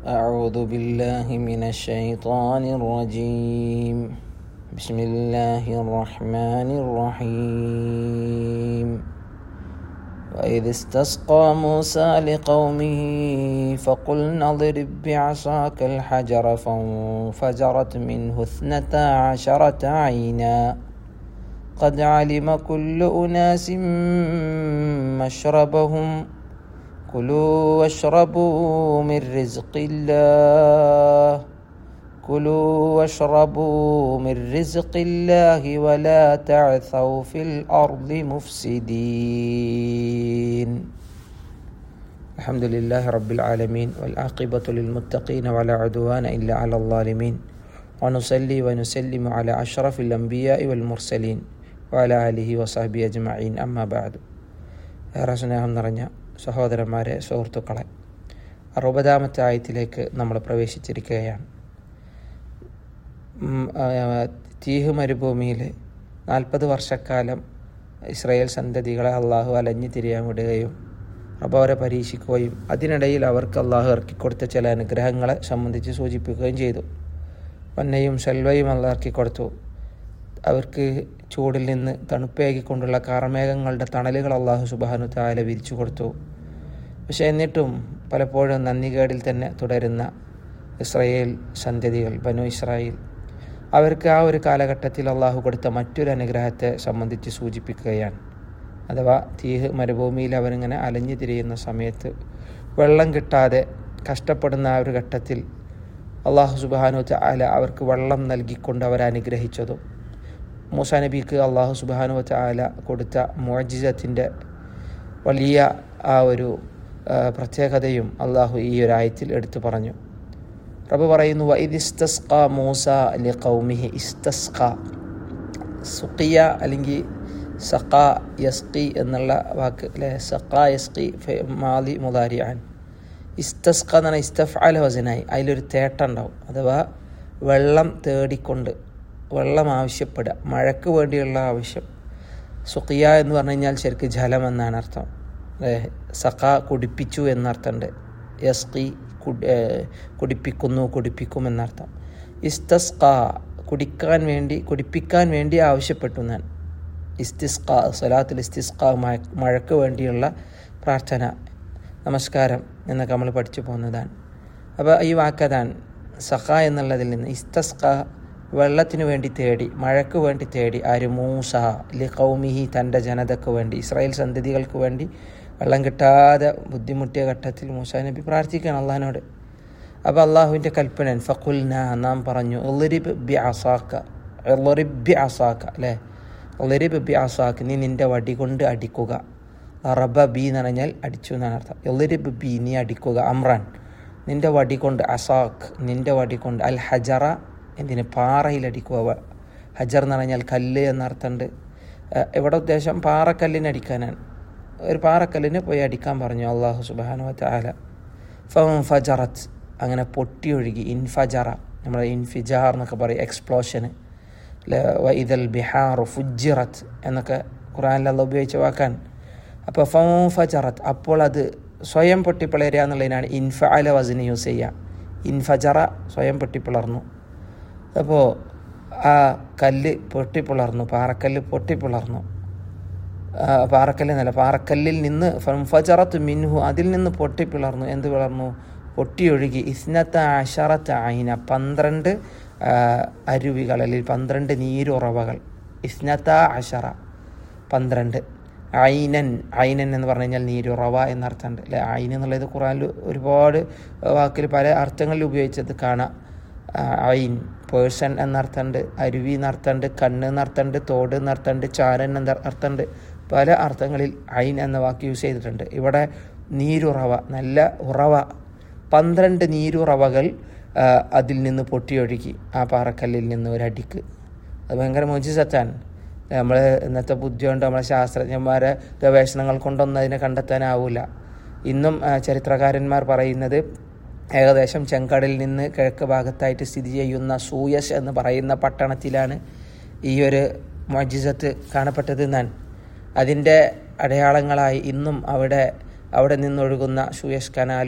أعوذ بالله من الشيطان الرجيم بسم الله الرحمن الرحيم وإذ استسقى موسى لقومه فقلنا اضرب بعصاك الحجر فانفجرت منه اثنتا عشرة عينا قد علم كل أناس مشربهم كلوا واشربوا من رزق الله كلوا واشربوا من رزق الله ولا تعثوا في الأرض مفسدين الحمد لله رب العالمين والعاقبة للمتقين ولا عدوان إلا على الظالمين ونصلي ونسلم على أشرف الأنبياء والمرسلين وعلى آله وصحبه أجمعين أما بعد ഏറെ സ്നേഹം നിറഞ്ഞ സഹോദരന്മാരെ സുഹൃത്തുക്കളെ അറുപതാമത്തെ ആയത്തിലേക്ക് നമ്മൾ പ്രവേശിച്ചിരിക്കുകയാണ് ഉം, ആ, തീഹ് മരുഭൂമിയിൽ നാൽപ്പത് വർഷക്കാലം ഇസ്രായേൽ സന്തതികളെ അള്ളാഹു അലഞ്ഞു തിരിയാൻ വിടുകയും അപ്പോൾ അവരെ പരീക്ഷിക്കുകയും അതിനിടയിൽ അവർക്ക് അള്ളാഹു ഇറക്കിക്കൊടുത്ത ചില അനുഗ്രഹങ്ങളെ സംബന്ധിച്ച് സൂചിപ്പിക്കുകയും ചെയ്തു വന്നയും സെൽവയും അള്ളാഹ് ഇറക്കിക്കൊടുത്തു അവർക്ക് ചൂടിൽ നിന്ന് തണുപ്പേകിക്കൊണ്ടുള്ള കാർമേഘങ്ങളുടെ തണലുകൾ അള്ളാഹു സുബാനു താല വിരിച്ചു കൊടുത്തു പക്ഷെ എന്നിട്ടും പലപ്പോഴും നന്ദികേടിൽ തന്നെ തുടരുന്ന ഇസ്രായേൽ സന്തതികൾ ബനു ഇസ്രായേൽ അവർക്ക് ആ ഒരു കാലഘട്ടത്തിൽ അള്ളാഹു കൊടുത്ത മറ്റൊരു അനുഗ്രഹത്തെ സംബന്ധിച്ച് സൂചിപ്പിക്കുകയാണ് അഥവാ തീഹ് മരുഭൂമിയിൽ അവരിങ്ങനെ അലഞ്ഞു തിരിയുന്ന സമയത്ത് വെള്ളം കിട്ടാതെ കഷ്ടപ്പെടുന്ന ആ ഒരു ഘട്ടത്തിൽ അള്ളാഹു സുബാനു താല അവർക്ക് വെള്ളം നൽകിക്കൊണ്ട് അവരെ അനുഗ്രഹിച്ചതും മൂസ നബിക്ക് അള്ളാഹു സുബാനു താല കൊടുത്ത മോജിസത്തിൻ്റെ വലിയ ആ ഒരു ആ, പ്രത്യേകതയും അള്ളാഹു ഈ ഒരു ആയത്തിൽ എടുത്തു പറഞ്ഞു റബ്ബ് പറയുന്നു "വഇദ് ഇസ്തസ്ഖ മൂസ ലി ഖൗമിഹി ഇസ്തസ്ഖ സുഖിയ അല്ലെങ്കിൽ സഖ യസ്കി എന്നുള്ള വാക്ക് അല്ലെ സഖ യസ്കി ഫെ- മാലി മുതാരിയാൻ ഇസ്തസ്ക എന്ന് പറഞ്ഞാൽ ഇസ്തഫ് അല വസനായി അതിലൊരു തേട്ട ഉണ്ടാവും അഥവാ വെള്ളം തേടിക്കൊണ്ട് വെള്ളം ആവശ്യപ്പെടുക മഴയ്ക്ക് വേണ്ടിയുള്ള ആവശ്യം സുഖിയ എന്ന് പറഞ്ഞു കഴിഞ്ഞാൽ ശരിക്കും ജലം എന്നാണ് അർത്ഥം ഏ, സഖ കുടിപ്പിച്ചു എന്നർത്ഥമുണ്ട് യസ്കി കുടി ഏ, കുടിപ്പിക്കുന്നു കുടിപ്പിക്കും എന്നർത്ഥം ഇസ്തസ്ക കുടിക്കാൻ വേണ്ടി കുടിപ്പിക്കാൻ വേണ്ടി ആവശ്യപ്പെട്ടു ഞാൻ ഇസ്തിസ്ക സലാത്തുൽ ഇസ്തിസ്ക മഴ മഴയ്ക്ക് വേണ്ടിയുള്ള പ്രാർത്ഥന നമസ്കാരം എന്നൊക്കെ നമ്മൾ പഠിച്ചു പോകുന്നതാണ് അപ്പോൾ ഈ വാക്കതാണ് സഖ എന്നുള്ളതിൽ നിന്ന് ഇസ്തസ്ക വെള്ളത്തിനു വേണ്ടി തേടി മഴയ്ക്ക് വേണ്ടി തേടി ആര് മൂസ ലി കൗമിഹി തൻ്റെ ജനതയ്ക്ക് വേണ്ടി ഇസ്രായേൽ സന്തതികൾക്ക് വേണ്ടി വെള്ളം കിട്ടാതെ ബുദ്ധിമുട്ടിയ ഘട്ടത്തിൽ മൂസ നബി പ്രാർത്ഥിക്കുകയാണ് അള്ളഹാനോട് അപ്പോൾ അള്ളാഹുവിൻ്റെ കൽപ്പന ഫക്കുൽന നാം പറഞ്ഞു ഒളിരിബ് ബി അസാക്ക ഒളിറിബ് ബി അസാക്ക അല്ലേ ഒളിരിബ് ബി അസാക്ക് നീ നിൻ്റെ വടി കൊണ്ട് അടിക്കുക റബ ബി എന്ന് പറഞ്ഞാൽ അടിച്ചു എന്നാണ് അർത്ഥം ഒളിരിബ് ബി നീ അടിക്കുക അമ്രാൻ നിൻ്റെ വടി കൊണ്ട് അസാഖ് നിൻ്റെ വടി കൊണ്ട് അൽ ഹജറ എന്തിന് പാറയിൽ അടിക്കുക വ- ഹജർ എന്ന് പറഞ്ഞാൽ കല്ല് എന്നർത്ഥമുണ്ട് ഏഹ് ഇവിടെ ഉദ്ദേശം പാറക്കല്ലിന് അടിക്കാനാണ് ഒരു പാറക്കല്ലിന് പോയി അടിക്കാൻ പറഞ്ഞു അള്ളാഹു സുബാനു താല ഫജറത്ത് അങ്ങനെ പൊട്ടിയൊഴുകി ഇൻഫജറ നമ്മൾ ഇൻഫിജാർ എന്നൊക്കെ പറയും എക്സ്പ്ലോഷന് ഇതൽ ബിഹാർ ഫുജിറത്ത് എന്നൊക്കെ ഖുറാനിലല്ല ഉപയോഗിച്ച വാക്കാൻ അപ്പോൾ ഫജറത്ത് അപ്പോൾ അത് സ്വയം പൊട്ടിപ്പിളരുക എന്നുള്ളതിനാണ് ഇൻഫ അല വസിന് യൂസ് ചെയ്യുക ഇൻഫജറ സ്വയം പൊട്ടിപ്പിളർന്നു അപ്പോൾ ആ കല്ല് പൊട്ടിപ്പിളർന്നു പാറക്കല്ല് പൊട്ടിപ്പിളർന്നു ആ, പാറക്കല്ല് എന്നല്ല പാറക്കല്ലിൽ നിന്ന് ഫജറത്ത് മിൻഹു അതിൽ നിന്ന് പൊട്ടിപ്പിളർന്നു എന്ത് പിളർന്നു പൊട്ടിയൊഴുകി ഇസ്നത്ത അഷറത്ത് അയിന പന്ത്രണ്ട് ആ, അരുവികൾ അല്ലെങ്കിൽ പന്ത്രണ്ട് നീരുറവകൾ ഇസ്നത്ത അഷറ പന്ത്രണ്ട് ഐനൻ ഐനൻ എന്ന് പറഞ്ഞു കഴിഞ്ഞാൽ നീരുറവ എന്നർത്ഥമുണ്ട് അല്ലെ ഐൻ എന്നുള്ളത് ഖുറാനിൽ ഒരുപാട് വാക്കിൽ പല അർത്ഥങ്ങളിൽ ഉപയോഗിച്ചത് കാണാം ആ, ഐൻ പേഴ്സൺ എന്നർത്ഥമുണ്ട് അരുവി എന്നർത്ഥമുണ്ട് കണ്ണ് എന്നർത്ഥമുണ്ട് തോട് എന്നർത്ഥമുണ്ട് ചാരൻ എന്ന അർത്ഥമുണ്ട് പല അർത്ഥങ്ങളിൽ ഐൻ എന്ന വാക്ക് യൂസ് ചെയ്തിട്ടുണ്ട് ഇവിടെ നീരുറവ നല്ല ഉറവ പന്ത്രണ്ട് നീരുറവകൾ ആ, അതിൽ നിന്ന് പൊട്ടിയൊഴുകി ആ പാറക്കല്ലിൽ നിന്ന് ഒരടിക്ക് അത് ഭയങ്കര മോചിസത്താണ് നമ്മൾ ഇന്നത്തെ ബുദ്ധി കൊണ്ട് നമ്മളെ ശാസ്ത്രജ്ഞന്മാരെ ഗവേഷണങ്ങൾ കൊണ്ടൊന്നും അതിനെ കണ്ടെത്താനാവില്ല ഇന്നും ആ, ചരിത്രകാരന്മാർ പറയുന്നത് ഏകദേശം ചെങ്കടലിൽ നിന്ന് കിഴക്ക് ഭാഗത്തായിട്ട് സ്ഥിതി ചെയ്യുന്ന സൂയസ് എന്ന് പറയുന്ന പട്ടണത്തിലാണ് ഈ ഒരു മജിസത്ത് കാണപ്പെട്ടത് എന്നാണ് അതിൻ്റെ അടയാളങ്ങളായി ഇന്നും അവിടെ അവിടെ നിന്നൊഴുകുന്ന സൂയസ് കനാലും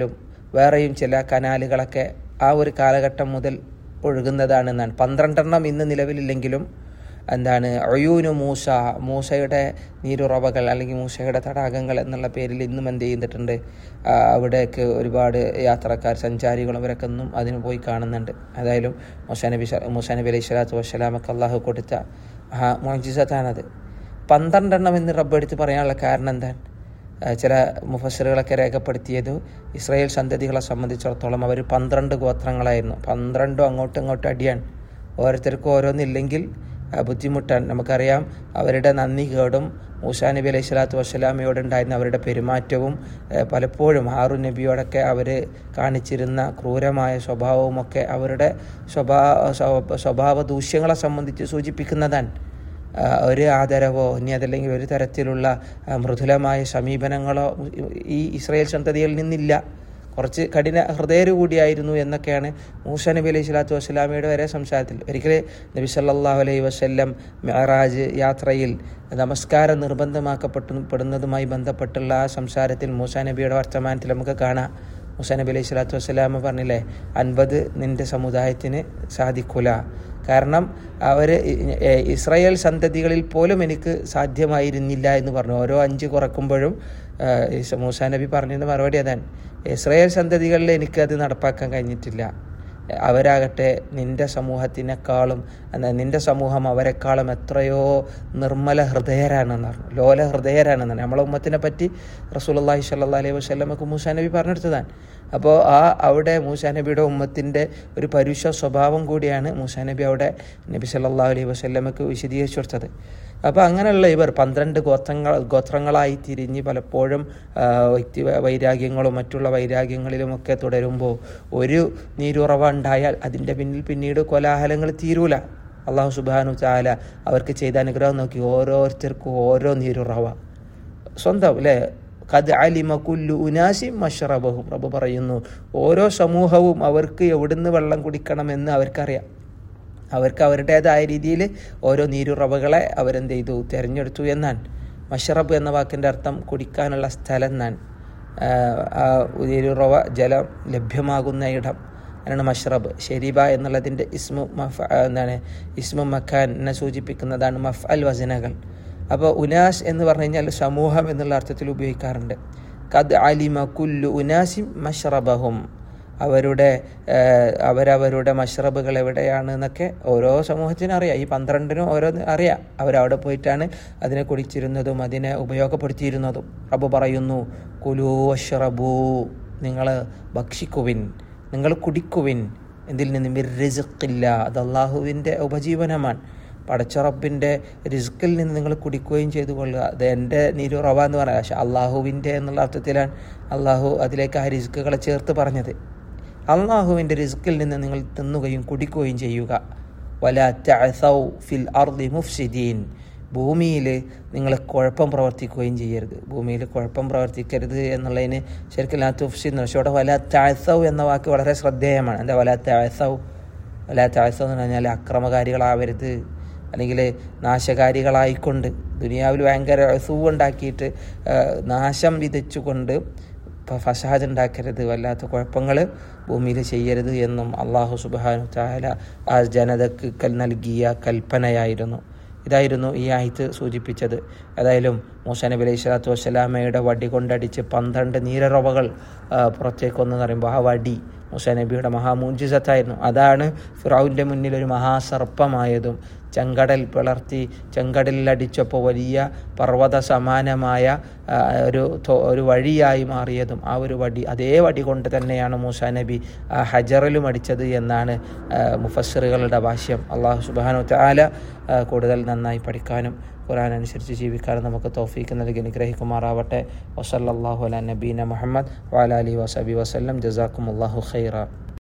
വേറെയും ചില കനാലുകളൊക്കെ ആ ഒരു കാലഘട്ടം മുതൽ ഒഴുകുന്നതാണെന്നാണ് പന്ത്രണ്ടെണ്ണം ഇന്ന് നിലവിലില്ലെങ്കിലും എന്താണ് ഒയൂനു മൂസ മൂസയുടെ നീരുറവകൾ അല്ലെങ്കിൽ മൂസയുടെ തടാകങ്ങൾ എന്നുള്ള പേരിൽ ഇന്നും എന്ത് ചെയ്തിട്ടുണ്ട് ആ, അവിടേക്ക് ഒരുപാട് യാത്രക്കാർ സഞ്ചാരികളും അവരൊക്കെ ഒന്നും അതിന് പോയി കാണുന്നുണ്ട് ഏതായാലും മൂസ നബി സ- മൂസ നബി അലൈഹി സ്വലാത്തു വസ്സലാമക്ക് അള്ളാഹു കൊടുത്ത ആ മോജിസത്താണത് പന്ത്രണ്ടെണ്ണം എന്ന് റബ്ബ് എടുത്ത് പറയാനുള്ള കാരണം എന്താണ് ആ, ചില മുഫസറുകളൊക്കെ രേഖപ്പെടുത്തിയത് ഇസ്രായേൽ സന്തതികളെ സംബന്ധിച്ചിടത്തോളം അവർ പന്ത്രണ്ട് ഗോത്രങ്ങളായിരുന്നു പന്ത്രണ്ടും അങ്ങോട്ടും ഇങ്ങോട്ടും അടിയാണ് ഓരോരുത്തർക്കും ഓരോന്നില്ലെങ്കിൽ ആ, ബുദ്ധിമുട്ടാണ് നമുക്കറിയാം അവരുടെ നന്ദി കേടും മൂസാ നബി അലൈഹി സ്വലാത്തു വസ്സലാമയോടുണ്ടായിരുന്ന അവരുടെ പെരുമാറ്റവും ഏ, പലപ്പോഴും ഹാറു നബിയോടൊക്കെ അവർ കാണിച്ചിരുന്ന ക്രൂരമായ സ്വഭാവവുമൊക്കെ അവരുടെ സ്വഭാവ സ്വ- സ്വഭാവ ദൂഷ്യങ്ങളെ സംബന്ധിച്ച് സൂചിപ്പിക്കുന്നതാണ് ആ, ഒരു ആദരവോ ഇനി അതല്ലെങ്കിൽ ഒരു തരത്തിലുള്ള ആ, മൃദുലമായ സമീപനങ്ങളോ ഈ ഇസ്രായേൽ സന്തതിയിൽ നിന്നില്ല കുറച്ച് കഠിന ഹൃദയര് കൂടിയായിരുന്നു എന്നൊക്കെയാണ് മൂസ നബി അലൈഹി സ്വലാത്തു വസ്സലാമയുടെ വരെ സംസാരത്തിൽ ഒരിക്കൽ നബി സല്ലല്ലാഹു അലൈഹി വസല്ലം മെഹറാജ് യാത്രയിൽ നമസ്കാരം നിർബന്ധമാക്കപ്പെട്ടു പെടുന്നതുമായി ബന്ധപ്പെട്ടുള്ള ആ സംസാരത്തിൽ മൂസ നബിയുടെ വർത്തമാനത്തിൽ നമുക്ക് കാണാം മൂസ നബി അലൈഹി സ്വലാത്തു വസ്സലാമ പറഞ്ഞില്ലേ അൻപത് നിന്റെ സമുദായത്തിന് സാധിക്കൂല കാരണം അവർ ഇസ്രായേൽ സന്തതികളിൽ പോലും എനിക്ക് സാധ്യമായിരുന്നില്ല എന്ന് പറഞ്ഞു ഓരോ അഞ്ച് കുറക്കുമ്പോഴും ആ, ഈസ- മൂസാ നബി പറഞ്ഞിരുന്ന മറുപടി അതാണ് ഇസ്രായേൽ സന്തതികളിൽ എനിക്കത് നടപ്പാക്കാൻ കഴിഞ്ഞിട്ടില്ല അവരാകട്ടെ നിന്റെ സമൂഹത്തിനേക്കാളും എന്നാ നിന്റെ സമൂഹം അവരെക്കാളും എത്രയോ നിർമ്മല ഹൃദയരാണെന്ന് പറഞ്ഞു ലോല ഹൃദയരാണെന്ന് പറഞ്ഞു നമ്മളെ ഉമ്മത്തിനെ പറ്റി റസൂലുള്ളാഹി സ്വല്ലല്ലാഹി അലൈഹി വസല്ലമക്ക് മൂസാ നബി പറഞ്ഞെടുത്തതാണ് അപ്പോൾ ആ അവിടെ മൂസാ നബിയുടെ ഉമ്മത്തിൻ്റെ ഒരു പരുഷ സ്വഭാവം കൂടിയാണ് മൂസാ നബി അവിടെ നബി സല്ലല്ലാഹു അലൈഹി വസല്ലമക്ക് വിശദീകരിച്ചു കൊടുത്തത് അപ്പോൾ അങ്ങനെയുള്ള ഇവർ പന്ത്രണ്ട് ഗോത്രങ്ങൾ ഗോത്രങ്ങളായി തിരിഞ്ഞ് പലപ്പോഴും ആ, വ്യക്തി വൈരാഗ്യങ്ങളും മറ്റുള്ള വൈരാഗ്യങ്ങളിലുമൊക്കെ തുടരുമ്പോൾ ഒരു നീരുറവ ഉണ്ടായാൽ അതിൻ്റെ പിന്നിൽ പിന്നീട് കോലാഹലങ്ങൾ തീരൂല അള്ളാഹു സുബാനു ചാല അവർക്ക് ചെയ്ത അനുഗ്രഹം നോക്കി ഓരോരുത്തർക്കും ഓരോ നീരുറവ സ്വന്തം അല്ലേ കത് അലിമ കുല്ലു ഉനാസി മഷറബഹും റബ്ബ് പറയുന്നു ഓരോ സമൂഹവും അവർക്ക് എവിടുന്ന് വെള്ളം കുടിക്കണമെന്ന് അവർക്കറിയാം അവർക്ക് അവരുടേതായ രീതിയിൽ ഓരോ നീരുറവകളെ അവരെന്ത് ചെയ്തു തിരഞ്ഞെടുത്തു എന്നാണ് മഷറബ് എന്ന വാക്കിൻ്റെ അർത്ഥം കുടിക്കാനുള്ള സ്ഥലം എന്നാണ് ആഹ് ആ നീരുറവ ജലം ലഭ്യമാകുന്ന ഇടം അതിനാണ് മഷ്റബ് ഷെരീബ എന്നുള്ളതിൻ്റെ ഇസ്മു മഫ് എന്താണ് ഇസ്മു മഖാനെ സൂചിപ്പിക്കുന്നതാണ് മഫ് അൽ വസനകൾ അപ്പോൾ ഉനാസ് എന്ന് പറഞ്ഞു കഴിഞ്ഞാൽ സമൂഹം എന്നുള്ള അർത്ഥത്തിൽ ഉപയോഗിക്കാറുണ്ട് കദ് അലിമ കുല്ലു ഉനാസിം മഷ്റബഹും അവരുടെ ഏഹ്, അവരവരുടെ മഷ്റബുകൾ എവിടെയാണ് എന്നൊക്കെ ഓരോ സമൂഹത്തിനും അറിയാം ഈ പന്ത്രണ്ടിനും ഓരോ അറിയാം അവരവിടെ പോയിട്ടാണ് അതിനെ കുടിച്ചിരുന്നതും അതിനെ ഉപയോഗപ്പെടുത്തിയിരുന്നതും റബ്ബ് പറയുന്നു കുലു വഷ്റബൂ നിങ്ങൾ ഭക്ഷിക്കുവിൻ നിങ്ങൾ കുടിക്കുവിൻ ഇതിൽ നിന്ന് മിർ റിസ്ക്കില്ല അത് അള്ളാഹുവിൻ്റെ ഉപജീവനമാണ് പടച്ചറബിൻ്റെ റിസ്ക്കിൽ നിന്ന് നിങ്ങൾ കുടിക്കുകയും ചെയ്തു കൊള്ളുക അത് എൻ്റെ നീരുറവ എന്ന് പറയാം പക്ഷെ അള്ളാഹുവിൻ്റെ എന്നുള്ള അർത്ഥത്തിലാണ് അള്ളാഹു അതിലേക്ക് ആ റിസ്ക്കുകളെ ചേർത്ത് പറഞ്ഞത് അള്ളാഹുവിൻ്റെ റിസ്ക്കിൽ നിന്ന് നിങ്ങൾ തിന്നുകയും കുടിക്കുകയും ചെയ്യുക വല തഅസൗ ഫിൽ അർദി മുഫ്സിദീൻ ഭൂമിയിൽ നിങ്ങൾ കുഴപ്പം പ്രവർത്തിക്കുകയും ചെയ്യരുത് ഭൂമിയിൽ കുഴപ്പം പ്രവർത്തിക്കരുത് എന്നുള്ളതിന് ശരിക്കും ലാ തുഫ്സിദ് പക്ഷേ ഇവിടെ വല താഴ്സൗ എന്ന വാക്ക് വളരെ ശ്രദ്ധേയമാണ് എന്താ വല താഴ്സൗ വല താഴ്സൗ എന്ന് പറഞ്ഞാൽ അക്രമകാരികളാവരുത് അല്ലെങ്കിൽ നാശകാരികളായിക്കൊണ്ട് ദുനിയാവിൽ ഭയങ്കര അസൂവ് ഉണ്ടാക്കിയിട്ട് ആ, നാശം വിതച്ചുകൊണ്ട് ഇപ്പോൾ ഫസാദ് ഉണ്ടാക്കരുത് വല്ലാത്ത കുഴപ്പങ്ങൾ ഭൂമിയിൽ ചെയ്യരുത് എന്നും അള്ളാഹു സുബാനു താല ആ ജനതക്ക് കൽ നൽകിയ കൽപ്പനയായിരുന്നു ഇതായിരുന്നു ഈ ആയത്ത് സൂചിപ്പിച്ചത് ഏതായാലും മൂസ നബി അലൈഹി സ്വലാത്തു വസ്സലാമയുടെ വടി കൊണ്ടടിച്ച് പന്ത്രണ്ട് നീരറവകൾ ആ, പുറത്തേക്കൊന്ന് പറയുമ്പോൾ ആ വടി മൂസ നബിയുടെ മഹാമൂഞ്ചിസത്തായിരുന്നു അതാണ് ഫിറൌൻ്റെ മുന്നിൽ ഒരു മഹാസർപ്പമായതും ചെങ്കടൽ പിളർത്തി ചെങ്കടലിൽ അടിച്ചപ്പോൾ വലിയ പർവ്വത സമാനമായ ആ, ഒരു തോ- ഒരു വഴിയായി മാറിയതും ആ ഒരു വടി അതേ വടി കൊണ്ട് തന്നെയാണ് മൂസ നബി ആ ഹജറിലും അടിച്ചത് എന്നാണ് ആ, മുഫസ്സിറുകളുടെ ഭാഷ്യം അള്ളാഹു സുബാനു താല ആ, കൂടുതൽ നന്നായി പഠിക്കാനും ഖുറാൻ അനുസരിച്ച് ജീവിക്കാനും നമുക്ക് തൗഫീക്ക് നൽകി അനുഗ്രഹിക്കുമാറാവട്ടെ വസല്ലാഹു അല നബീന മുഹമ്മദ് വാലാലി വസബി വസ്ലം ജസാക്കും അള്ളാഹു ഖൈറ